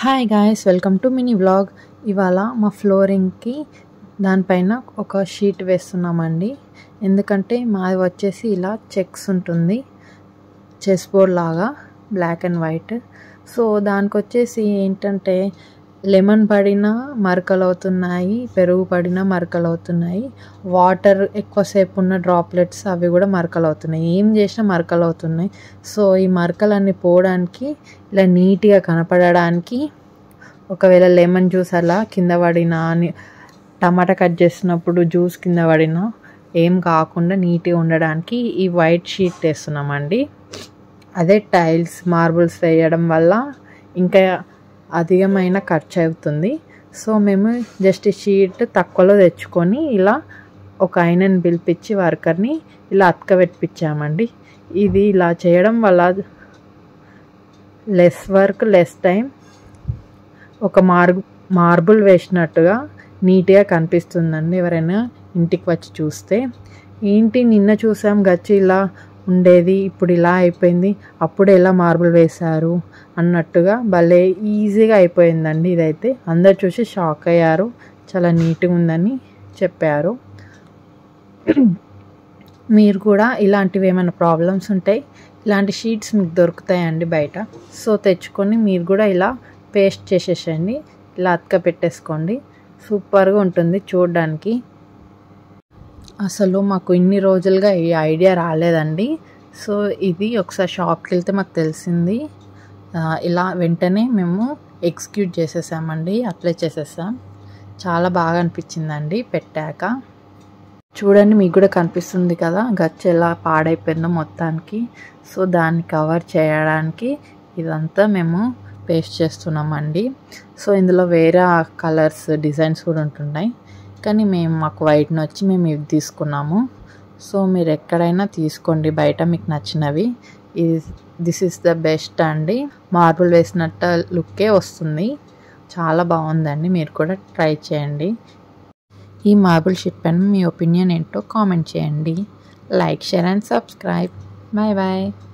hi guys welcome to mini vlog ఇవాళ మా ఫ్లోరింగ్కి దానిపైన ఒక షీట్ వేస్తున్నామండి ఎందుకంటే మాది వచ్చేసి ఇలా చెక్స్ ఉంటుంది చెస్ బోర్డ్ లాగా బ్లాక్ అండ్ వైట్ సో దానికి వచ్చేసి ఏంటంటే లెమన్ పడినా మరకలు అవుతున్నాయి పెరుగు పడినా మరకలు అవుతున్నాయి వాటర్ ఎక్కువసేపు ఉన్న డ్రాప్లెట్స్ అవి కూడా మరకలు అవుతున్నాయి ఏం చేసినా మరకలు అవుతున్నాయి సో ఈ మరకలన్నీ పోవడానికి ఇలా నీట్గా కనపడడానికి ఒకవేళ లెమన్ జ్యూస్ అలా కింద పడినా అని టమాటా కట్ చేస్తున్నప్పుడు జ్యూస్ కింద పడినా ఏం కాకుండా నీట్గా ఉండడానికి ఈ వైట్ షీట్ వేస్తున్నామండి అదే టైల్స్ మార్బుల్స్ వేయడం వల్ల ఇంకా అధికమైన ఖర్చు అవుతుంది సో మేము జస్ట్ ఈ షీట్ తక్కువలో తెచ్చుకొని ఇలా ఒక ఆయనని పిలిపించి వర్కర్ని ఇలా అతకబెట్టిపించామండి ఇది ఇలా చేయడం వల్ల లెస్ వర్క్ లెస్ టైం ఒక మార్బు మార్బుల్ వేసినట్టుగా నీట్గా కనిపిస్తుందండి ఎవరైనా ఇంటికి వచ్చి చూస్తే ఏంటి నిన్న చూసాం గచ్చి ఇలా ఉండేది ఇప్పుడు ఇలా అయిపోయింది అప్పుడు ఎలా మార్బుల్ వేశారు అన్నట్టుగా భలే ఈజీగా అయిపోయిందండి ఇదైతే అందరు చూసి షాక్ అయ్యారు చాలా నీట్గా ఉందని చెప్పారు మీరు కూడా ఇలాంటివి ఏమైనా ప్రాబ్లమ్స్ ఉంటాయి ఇలాంటి షీట్స్ మీకు దొరుకుతాయండి బయట సో తెచ్చుకొని మీరు కూడా ఇలా పేస్ట్ చేసేసండి ఇలా అతక పెట్టేసుకోండి సూపర్గా ఉంటుంది చూడడానికి అసలు మాకు ఇన్ని రోజులుగా ఈ ఐడియా రాలేదండి సో ఇది ఒకసారి షాప్కి వెళ్తే మాకు తెలిసింది ఇలా వెంటనే మేము ఎగ్జిక్యూట్ చేసేసామండి అప్లై చేసేసాం చాలా బాగా అనిపించిందండి పెట్టాక చూడండి మీకు కూడా కనిపిస్తుంది కదా గచ్చ ఎలా పాడైపోయిందో మొత్తానికి సో దాన్ని కవర్ చేయడానికి ఇదంతా మేము పేస్ట్ చేస్తున్నామండి సో ఇందులో వేరే కలర్స్ డిజైన్స్ కూడా ఉంటున్నాయి కానీ మేము మాకు వైట్ నచ్చి మేము ఇవి తీసుకున్నాము సో మీరు ఎక్కడైనా తీసుకోండి బయట మీకు నచ్చినవి ఇది దిస్ ఇస్ ద బెస్ట్ అండి మార్బుల్ వేసినట్టు లుక్కే వస్తుంది చాలా బాగుందండి మీరు కూడా ట్రై చేయండి ఈ మార్బుల్ షిప్ పైన మీ ఒపీనియన్ ఏంటో కామెంట్ చేయండి like share and subscribe bye bye